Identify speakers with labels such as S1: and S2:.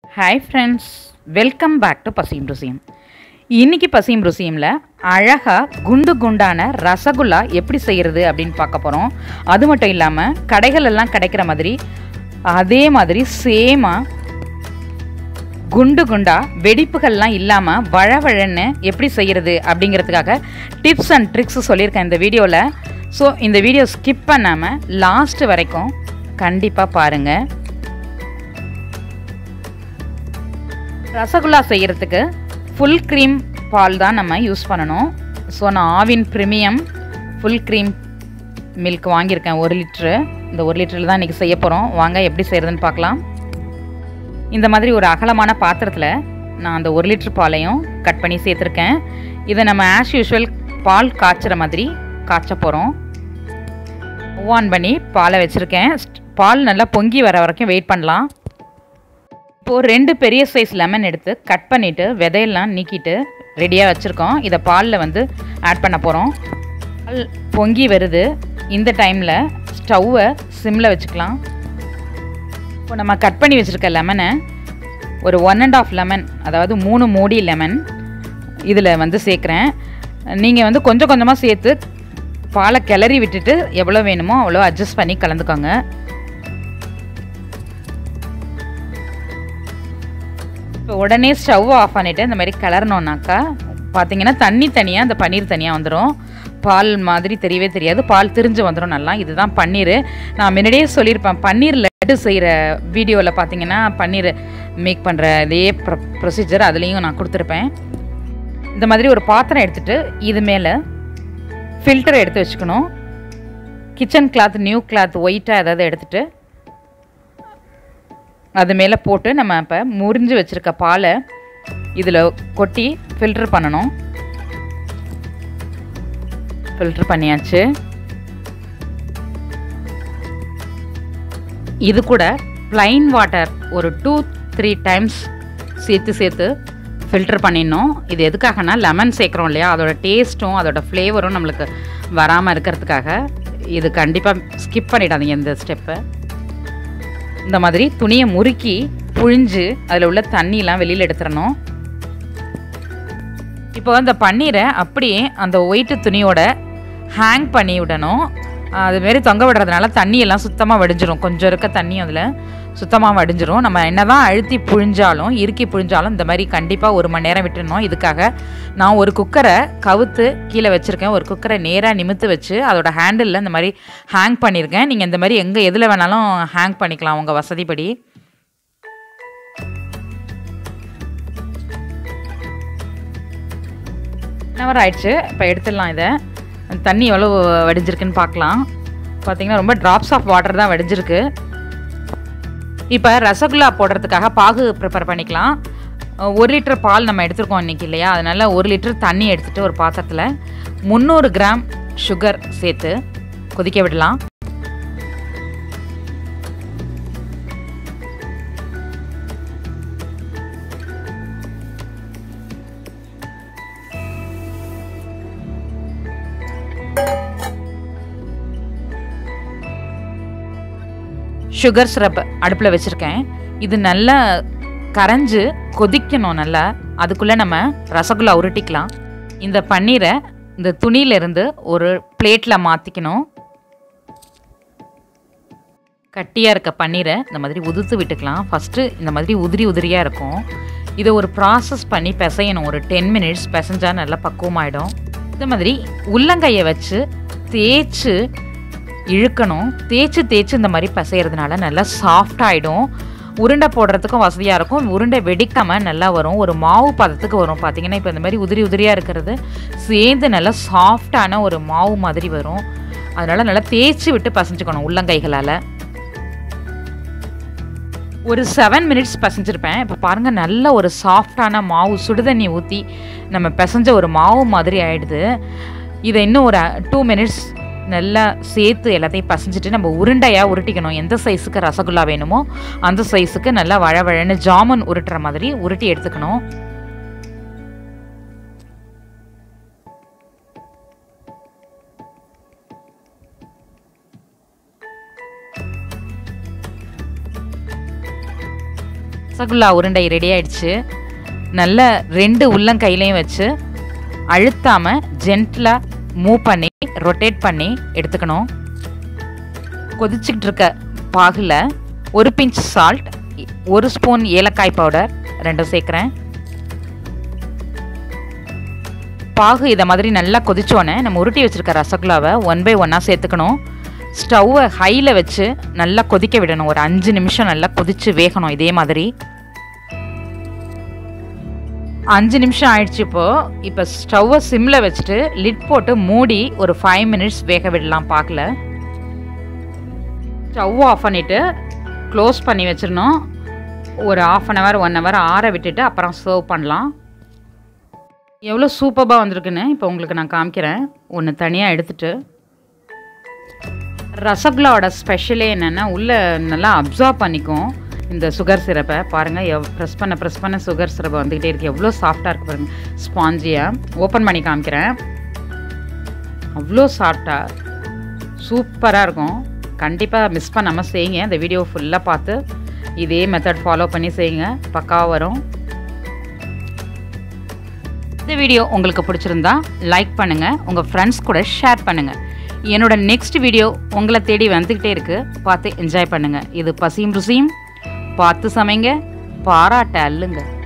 S1: hi friends welcome back to பசியும் ருசியம் இன்னைக்கு பசியும் ருசியமில் அழகாக குண்டு குண்டான ரசகுல்லா எப்படி செய்கிறது அப்படின்னு பார்க்க போகிறோம் அது மட்டும் இல்லாமல் கடைகள் எல்லாம் கிடைக்கிற மாதிரி அதே மாதிரி சேமாக குண்டு குண்டா வெடிப்புகள்லாம் இல்லாமல் வழவழன்னு எப்படி செய்கிறது அப்படிங்கிறதுக்காக டிப்ஸ் அண்ட் ட்ரிக்ஸ் சொல்லியிருக்கேன் இந்த வீடியோவில் ஸோ இந்த வீடியோ ஸ்கிப் பண்ணாமல் லாஸ்ட் வரைக்கும் கண்டிப்பாக பாருங்கள் ரசகுல்லா செய்கிறதுக்கு ஃபுல் க்ரீம் பால் தான் நம்ம யூஸ் பண்ணணும் ஸோ நான் Aavin premium full cream milk வாங்கியிருக்கேன் ஒரு லிட்ரு இந்த ஒரு லிட்டரில் தான் இன்றைக்கி செய்ய போகிறோம் வாங்க எப்படி செய்கிறதுன்னு பார்க்கலாம் இந்த மாதிரி ஒரு அகலமான பாத்திரத்தில் நான் அந்த ஒரு லிட்டர் பாலையும் கட் பண்ணி சேர்த்துருக்கேன் இதை நம்ம ஆஸ் யூஷுவல் பால் காய்ச்சுற மாதிரி காய்ச்ச போகிறோம் ஆன் பண்ணி பாலை வச்சுருக்கேன் பால் நல்லா பொங்கி வர வரைக்கும் வெயிட் பண்ணலாம் இப்போது ரெண்டு பெரிய சைஸ் லெமன் எடுத்து கட் பண்ணிவிட்டு விதையெல்லாம் நீக்கிட்டு ரெடியாக வச்சுருக்கோம் இதை பாலில் வந்து ஆட் பண்ண போகிறோம் பால் பொங்கி வருது இந்த டைமில் ஸ்டவ்வை சிம்மில் வச்சுக்கலாம் இப்போ நம்ம கட் பண்ணி வச்சுருக்க லெமனை ஒரு ஒன் அண்ட் ஆஃப் லெமன் அதாவது மூணு மூடி லெமன் இதில் வந்து சேர்க்குறேன் நீங்கள் வந்து கொஞ்சம் கொஞ்சமாக சேர்த்து பாலை கிளறி விட்டுட்டு எவ்வளோ வேணுமோ அவ்வளோ அட்ஜஸ்ட் பண்ணி கலந்துக்கோங்க இப்போ உடனே ஸ்டவ் ஆஃப் பண்ணிவிட்டு இந்த மாதிரி கிளறணுன்னாக்கா பார்த்தீங்கன்னா தண்ணி தனியாக அந்த பன்னீர் தனியாக வந்துடும் பால் மாதிரி தெரியவே தெரியாது பால் திரிஞ்சு வந்துடும் நல்லா இதுதான் பன்னீர் நான் முன்னாடியே சொல்லியிருப்பேன் பன்னீர் லட்டு செய்கிற வீடியோவில் பார்த்தீங்கன்னா பன்னீர் மேக் பண்ணுற இதே ப்ரொ ப்ரொசீஜர் அதுலேயும் நான் கொடுத்துருப்பேன் இந்த மாதிரி ஒரு பாத்திரம் எடுத்துகிட்டு இது மேலே ஃபில்டர் எடுத்து வச்சுக்கணும் கிச்சன் கிளாத் நியூ கிளாத் ஒயிட்டாக ஏதாவது எடுத்துகிட்டு அது மேலே போட்டு நம்ம இப்போ முறிஞ்சு வச்சுருக்க பாலை இதில் கொட்டி ஃபில்டர் பண்ணணும் ஃபில்டர் பண்ணியாச்சு இது கூட ப்ளைன் வாட்டர் ஒரு டூ த்ரீ டைம்ஸ் சேர்த்து சேர்த்து ஃபில்டர் பண்ணிடணும் இது எதுக்காகனா லெமன் சேர்க்குறோம் இல்லையா அதோட டேஸ்ட்டும் அதோட ஃப்ளேவரும் நம்மளுக்கு வராமல் இருக்கிறதுக்காக இது கண்டிப்பாக ஸ்கிப் பண்ணிடாதீங்க இந்த ஸ்டெப்பை இந்த மாதிரி துணியை முறுக்கி புழிஞ்சு அதில் உள்ள தண்ணியெலாம் வெளியில் எடுத்துடணும் இப்போ அந்த பன்னீரை அப்படியே அந்த ஒயிட்டு துணியோட ஹேங் பண்ணி விடணும் அதுமாரி தொங்க விடுறதுனால தண்ணியெல்லாம் சுத்தமாக வடிஞ்சிரும் கொஞ்சம் இருக்க தண்ணி அதில் சுத்தமாக வடிஞ்சிரும் நம்ம என்ன தான் அழுத்தி புழிஞ்சாலும் இறுக்கி புழிஞ்சாலும் இந்த மாதிரி கண்டிப்பாக ஒரு மணி நேரம் விட்டுடணும் இதுக்காக நான் ஒரு குக்கரை கவுத்து கீழே வச்சுருக்கேன் ஒரு குக்கரை நேராக நிமித்து வச்சு அதோட ஹேண்டிலில் இந்த மாதிரி ஹேங் பண்ணியிருக்கேன் நீங்கள் இந்த மாதிரி எங்கே எதில் வேணாலும் ஹேங் பண்ணிக்கலாம் உங்கள் வசதிப்படி ஹவர் ஆயிடுச்சு இப்போ எடுத்துடலாம் இதை தண்ணி எவ்வளோ வடிஞ்சிருக்குன்னு பார்க்கலாம் பார்த்தீங்கன்னா ரொம்ப ட்ராப்ஸ் ஆஃப் வாட்டர் தான் வடிஞ்சிருக்கு இப்போ ரசகுல்லா போடுறதுக்காக பாகு ப்ரிப்பேர் பண்ணிக்கலாம் ஒரு லிட்டர் பால் நம்ம எடுத்துருக்கோம் இன்றைக்கி இல்லையா அதனால் ஒரு லிட்டர் தண்ணி எடுத்துகிட்டு ஒரு பாத்திரத்தில் முந்நூறு கிராம் சுகர் சேர்த்து கொதிக்க விடலாம் சுகர் சிரப் அடுப்பில் வச்சுருக்கேன் இது நல்லா கரைஞ்சு கொதிக்கணும் நல்லா அதுக்குள்ளே நம்ம ரசகுல்லா உருட்டிக்கலாம் இந்த பன்னீரை இந்த துணியிலேருந்து ஒரு பிளேட்டில் மாற்றிக்கணும் கட்டியாக இருக்க பன்னீரை இந்த மாதிரி உதுத்து விட்டுக்கலாம் ஃபஸ்ட்டு இந்த மாதிரி உதிரி உதிரியாக இருக்கும் இதை ஒரு ப்ராசஸ் பண்ணி பிசையணும் ஒரு டென் மினிட்ஸ் பிசைஞ்சால் நல்லா பக்குவமாயிடும் இந்த மாதிரி உள்ளங்கையை வச்சு தேய்ச்சி இழுக்கணும் தேய்ச்சி தேய்ச்சி இந்த மாதிரி பசைகிறதுனால நல்லா சாஃப்ட் ஆகிடும் உருண்டை போடுறதுக்கும் வசதியாக இருக்கும் உருண்டை வெடிக்காமல் நல்லா வரும் ஒரு மாவு பதத்துக்கு வரும் பார்த்திங்கன்னா இப்போ இந்த மாதிரி உதிரி உதிரியாக இருக்கிறது சேர்ந்து நல்லா சாஃப்டான ஒரு மாவு மாதிரி வரும் அதனால் நல்லா தேய்ச்சி விட்டு பசைஞ்சுக்கணும் உள்ளங்கைகளால் ஒரு செவன் மினிட்ஸ் பசைஞ்சிருப்பேன் இப்போ பாருங்கள் நல்ல ஒரு சாஃப்டான மாவு சுடுதண்ணி ஊற்றி நம்ம பிசைஞ்ச ஒரு மாவு மாதிரி ஆகிடுது இதை இன்னும் ஒரு டூ மினிட்ஸ் நல்லா சேர்த்து எல்லாத்தையும் பசைஞ்சிட்டு நம்ம உருண்டையாக உருட்டிக்கணும் எந்த சைஸுக்கு ரசகுல்லா வேணுமோ அந்த சைஸுக்கு நல்லா வழவழன்னு ஜாமுன் உருட்டுற மாதிரி உருட்டி எடுத்துக்கணும் ரசகுல்லா உருண்டை ரெடி ஆயிடுச்சு நல்ல ரெண்டு உள்ளங்கையிலையும் வச்சு அழுத்தாமல் ஜென்டிலாக மூவ் பண்ணி ரொட்டேட் பண்ணி எடுத்துக்கணும் கொதிச்சுக்கிட்டு இருக்க பாகில் ஒரு பிஞ்ச் சால்ட் ஒரு ஸ்பூன் ஏலக்காய் பவுடர் ரெண்டும் சேர்க்குறேன் பாகு இதை மாதிரி நல்லா கொதிச்சோன்னே நம்ம உருட்டி வச்சுருக்க ரசகுல்லாவை ஒன் பை ஒன்னாக சேர்த்துக்கணும் ஸ்டவ்வை ஹையில் வச்சு நல்லா கொதிக்க விடணும் ஒரு அஞ்சு நிமிஷம் நல்லா கொதித்து வேகணும் இதே மாதிரி அஞ்சு நிமிஷம் ஆயிடுச்சு இப்போ இப்போ ஸ்டவ்வை சிம்மில் வச்சுட்டு லிட் போட்டு மூடி ஒரு ஃபைவ் மினிட்ஸ் வேக விடலாம் பார்க்கல ஸ்டவ் ஆஃப் பண்ணிவிட்டு க்ளோஸ் பண்ணி வச்சிடணும் ஒரு half an hour one hour ஆற விட்டுட்டு அப்புறம் சர்வ் பண்ணலாம் எவ்வளோ சூப்பராக வந்திருக்குன்னு இப்போ உங்களுக்கு நான் காமிக்கிறேன் ஒன்று தனியாக எடுத்துட்டு ரசகுல்லாவோட ஸ்பெஷலே என்னென்னா உள்ளே நல்லா அப்சார்ப் பண்ணிக்கும் இந்த சுகர் சிரப்பை பாருங்கள் எவ் ப்ரெஸ் பண்ண ப்ரெஸ் பண்ண சுகர் சிரப்பை வந்துக்கிட்டே இருக்குது எவ்வளோ சாஃப்டாக இருக்குது பாருங்கள் ஸ்பாஞ்சியாக ஓப்பன் பண்ணி காமிக்கிறேன் அவ்வளோ சாஃப்டாக சூப்பராக இருக்கும் கண்டிப்பாக மிஸ் பண்ணாமல் செய்யுங்க இந்த வீடியோ ஃபுல்லாக பார்த்து இதே மெத்தட் ஃபாலோ பண்ணி செய்யுங்க பக்காவாக வரும் இந்த வீடியோ உங்களுக்கு பிடிச்சிருந்தா லைக் பண்ணுங்கள் உங்கள் ஃப்ரெண்ட்ஸ் கூட ஷேர் பண்ணுங்கள் என்னோட நெக்ஸ்ட் வீடியோ உங்களை தேடி வந்துக்கிட்டே இருக்குது பார்த்து என்ஜாய் பண்ணுங்கள் இது பசியும் ருசியும் பார்த்து சமைங்க பாராட்ட அல்லுங்க